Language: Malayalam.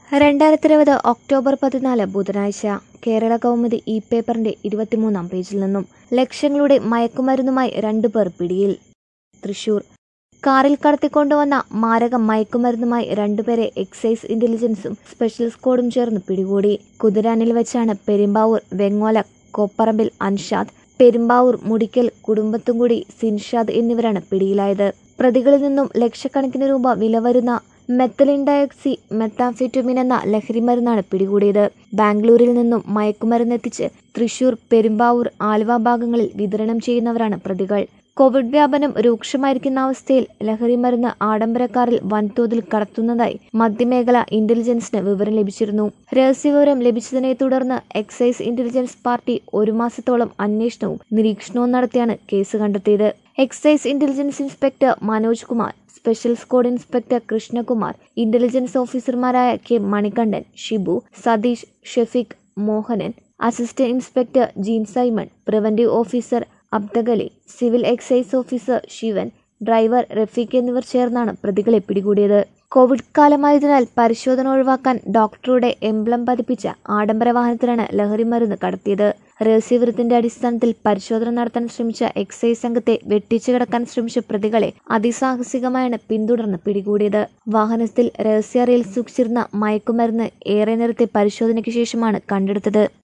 രണ്ടായിരത്തി ഇരുപത് ഒക്ടോബർ പതിനാല് ബുധനാഴ്ച കേരള കൗമുദി ഇ പേപ്പറിന്റെ ഇരുപത്തിമൂന്നാം പേജിൽ നിന്നും ലക്ഷങ്ങളുടെ മയക്കുമരുന്നുമായി രണ്ടുപേർ പിടിയിൽ തൃശൂർ കാറിൽ കടത്തിക്കൊണ്ടുവന്ന മാരക മയക്കുമരുന്നുമായി രണ്ടുപേരെ എക്സൈസ് ഇന്റലിജൻസും സ്പെഷ്യൽ സ്ക്വാഡും ചേർന്ന് പിടികൂടി കുതിരാനിൽ വെച്ചാണ് പെരുമ്പാവൂർ വെങ്ങോല കോപ്പറമ്പിൽ അൻഷാദ് പെരുമ്പാവൂർ മുടിക്കൽ കുടുംബത്തുംകുടി സിൻഷാദ് എന്നിവരാണ് പിടിയിലായത് പ്രതികളിൽ നിന്നും ലക്ഷക്കണക്കിന് രൂപ വില വരുന്ന മെത്തലിൻ ഡയോക്സി മെത്താംഫെറ്റമിൻ എന്ന ലഹരിമരുന്നാണ് പിടികൂടിയത് ബാംഗ്ലൂരിൽ നിന്നും മയക്കുമരുന്നെത്തിച്ച് തൃശൂർ പെരുമ്പാവൂർ ആലുവ ഭാഗങ്ങളിൽ വിതരണം ചെയ്യുന്നവരാണ് പ്രതികൾ കോവിഡ് വ്യാപനം രൂക്ഷമായിരിക്കുന്ന അവസ്ഥയിൽ ലഹരിമരുന്ന് ആഡംബരക്കാരിൽ വൻതോതിൽ കടത്തുന്നതായി മധ്യമേഖല ഇന്റലിജൻസിന് വിവരം ലഭിച്ചിരുന്നു രഹസ്യവിവരം ലഭിച്ചതിനെ തുടർന്ന് എക്സൈസ് ഇന്റലിജൻസ് പാർട്ടി ഒരു മാസത്തോളം അന്വേഷണവും നിരീക്ഷണവും നടത്തിയാണ് കേസ് കണ്ടെത്തിയത് excise intelligence inspector Manoj Kumar special squad inspector Krishnakumar intelligence ഓഫീസർമാരായ K Manikandan Shibu Satheesh Shefeeq Mohanan assistant inspector Jean Simon preventive officer Abdagali civil excise officer Shivan driver Rafeeq എന്നിവർ ചേർന്നാണ് പ്രതികളെ പിടികൂടിയത് കോവിഡ് കാലമായതിനാൽ പരിശോധന ഒഴിവാക്കാൻ ഡോക്ടറുടെ എംബ്ലം പതിപ്പിച്ച ആഡംബര വാഹനത്തിലാണ് ലഹരിമരുന്ന് കടത്തിയത് രഹസ്യവിവരത്തിന്റെ അടിസ്ഥാനത്തിൽ പരിശോധന നടത്താൻ ശ്രമിച്ച എക്സൈസ് സംഘത്തെ വെട്ടിച്ചു കിടക്കാൻ ശ്രമിച്ച പ്രതികളെ അതിസാഹസികമായാണ് പിന്തുടർന്ന് പിടികൂടിയത് വാഹനത്തിൽ രഹസ്യ അറയിൽ സൂക്ഷിച്ചിരുന്ന മയക്കുമരുന്ന് ഏറെ നേരത്തെ പരിശോധനയ്ക്ക് ശേഷമാണ് കണ്ടെടുത്തത്